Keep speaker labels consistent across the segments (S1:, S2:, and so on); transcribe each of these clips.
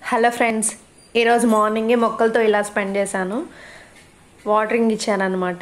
S1: hello friends ఈరోజు మార్నింగే మొక్కలతో ఇలా స్పెండ్ చేశాను వాటరింగ్ ఇచ్చాను అనమాట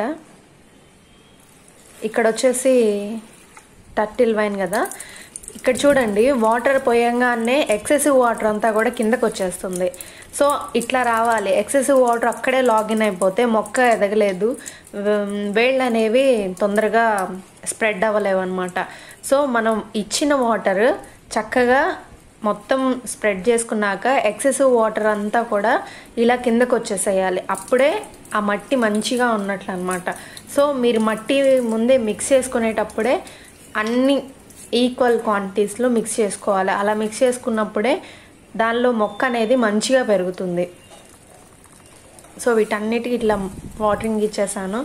S1: ఇక్కడ వచ్చేసి టర్టిల్ వైన్ కదా ఇక్కడ చూడండి వాటర్ పోయంగానే ఎక్సెసివ్ వాటర్ అంతా కూడా కిందకు వచ్చేస్తుంది సో ఇట్లా రావాలి ఎక్సెసివ్ వాటర్ అక్కడే లాగిన్ అయిపోతే మొక్క ఎదగలేదు వే- వేళ్ళు అనేవి తొందరగా స్ప్రెడ్ అవ్వలేవు అనమాట సో మనం ఇచ్చిన వాటర్ చక్కగా మొత్తం స్ప్రెడ్ చేసుకున్నాక ఎక్సెసివ్ వాటర్ అంతా కూడా ఇలా కిందకు వచ్చేసేయాలి అప్పుడే ఆ మట్టి మంచిగా ఉన్నట్లు అనమాట సో మీరు మట్టి ముందే మిక్స్ చేసుకునేటప్పుడే అన్ని ఈక్వల్ క్వాంటిటీస్లో మిక్స్ చేసుకోవాలి అలా మిక్స్ చేసుకున్నప్పుడే దానిలో మొక్క అనేది మంచిగా పెరుగుతుంది సో వీటన్నిటికి ఇట్లా వాటరింగ్ ఇచ్చేసాను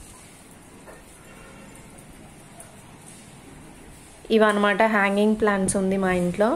S1: ఇవన్నమాట హ్యాంగింగ్ ప్లాంట్స్ ఉంది మా ఇంట్లో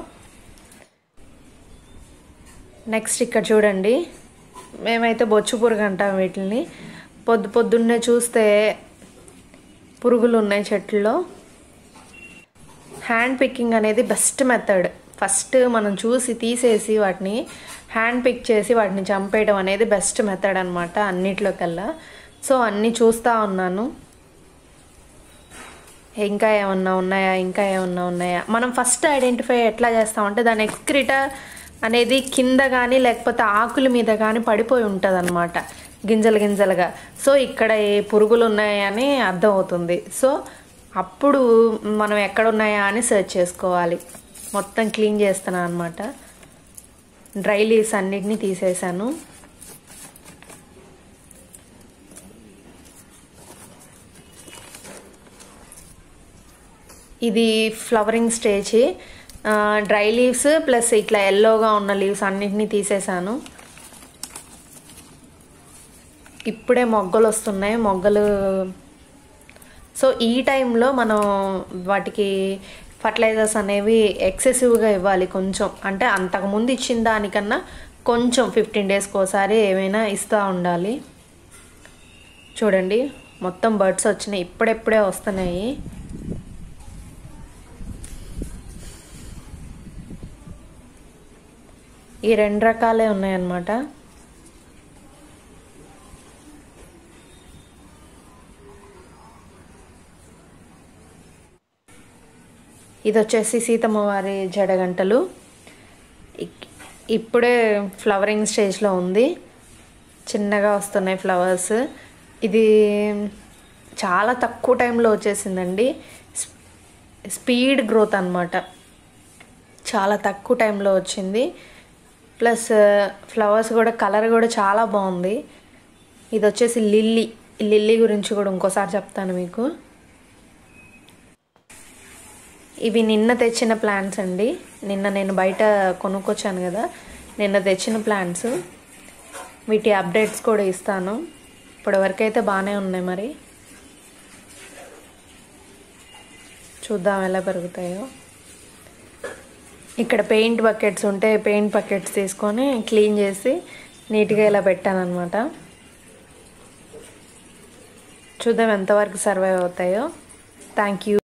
S1: నెక్స్ట్ ఇక్కడ చూడండి మేమైతే బొచ్చు పురుగు అంటాం వీటిని పొద్దు పొద్దున్నే చూస్తే పురుగులు ఉన్నాయి చెట్లలో హ్యాండ్ పిక్కింగ్ అనేది బెస్ట్ మెథడ్ ఫస్ట్ మనం చూసి తీసేసి వాటిని హ్యాండ్ పిక్ చేసి వాటిని చంపేయడం అనేది బెస్ట్ మెథడ్ అనమాట అన్నిట్లోకల్లా సో అన్నీ చూస్తూ ఉన్నాను ఇంకా ఏమన్నా ఉన్నాయా ఇంకా ఏమన్నా ఉన్నాయా మనం ఫస్ట్ ఐడెంటిఫై ఎట్లా చేస్తామంటే దాని ఎక్స్క్రిట అనేది కింద కానీ లేకపోతే ఆకుల మీద కానీ పడిపోయి ఉంటుంది అనమాట గింజలు గింజలుగా సో ఇక్కడ ఏ పురుగులు ఉన్నాయని అర్థం అవుతుంది సో అప్పుడు మనం ఎక్కడ ఉన్నాయా అని సెర్చ్ చేసుకోవాలి మొత్తం క్లీన్ చేస్తున్నాను అనమాట డ్రై లీవ్స్ అన్నిటినీ తీసేసాను ఇది flowering stage dry leaves plus ఇట్లా ఎల్లోగా ఉన్న లీవ్స్ అన్నిటినీ తీసేసాను ఇప్పుడే మొగ్గలు వస్తున్నాయి మొగ్గలు సో ఈ టైంలో మనం వాటికి ఫర్టిలైజర్స్ అనేవి ఎక్సెసివ్గా ఇవ్వాలి కొంచెం అంటే అంతకుముందు ఇచ్చిన దానికన్నా కొంచెం ఫిఫ్టీన్ డేస్కి ఒకసారి ఏమైనా ఇస్తూ ఉండాలి చూడండి మొత్తం బర్డ్స్ వచ్చినాయి ఇప్పుడెప్పుడే వస్తున్నాయి ఈ రెండు రకాలే ఉన్నాయన్నమాట ఇది వచ్చేసి సీతమ్మ వారి జడగంటలు ఇక్- ఇప్పుడే ఫ్లవరింగ్ స్టేజ్లో ఉంది చిన్నగా వస్తున్నాయి ఫ్లవర్స్ ఇది చాలా తక్కువ టైంలో వచ్చేసిందండి స్ప- స్పీడ్ గ్రోత్ అన్నమాట చాలా తక్కువ టైంలో వచ్చింది ప్లస్ ఫ్లవర్స్ కూడా కలర్ కూడా చాలా బాగుంది ఇది వచ్చేసి లిల్లీ ఈ లిల్లీ గురించి కూడా ఇంకోసారి చెప్తాను మీకు ఇవి నిన్న తెచ్చిన ప్లాంట్స్ అండి నిన్న నేను బయట కొనుక్కొచ్చాను కదా నిన్న తెచ్చిన ప్లాంట్స్ వీటి అప్డేట్స్ కూడా ఇస్తాను ఇప్పటివరకు అయితే బాగానే ఉన్నాయి మరి చూద్దాం ఎలా పెరుగుతాయో ఇక్కడ పెయింట్ బకెట్స్ ఉంటే పెయింట్ బకెట్స్ తీసుకొని క్లీన్ చేసి నీట్గా ఇలా పెట్టాను అనమాట చూద్దాం ఎంతవరకు సర్వైవ్ అవుతాయో థ్యాంక్ యూ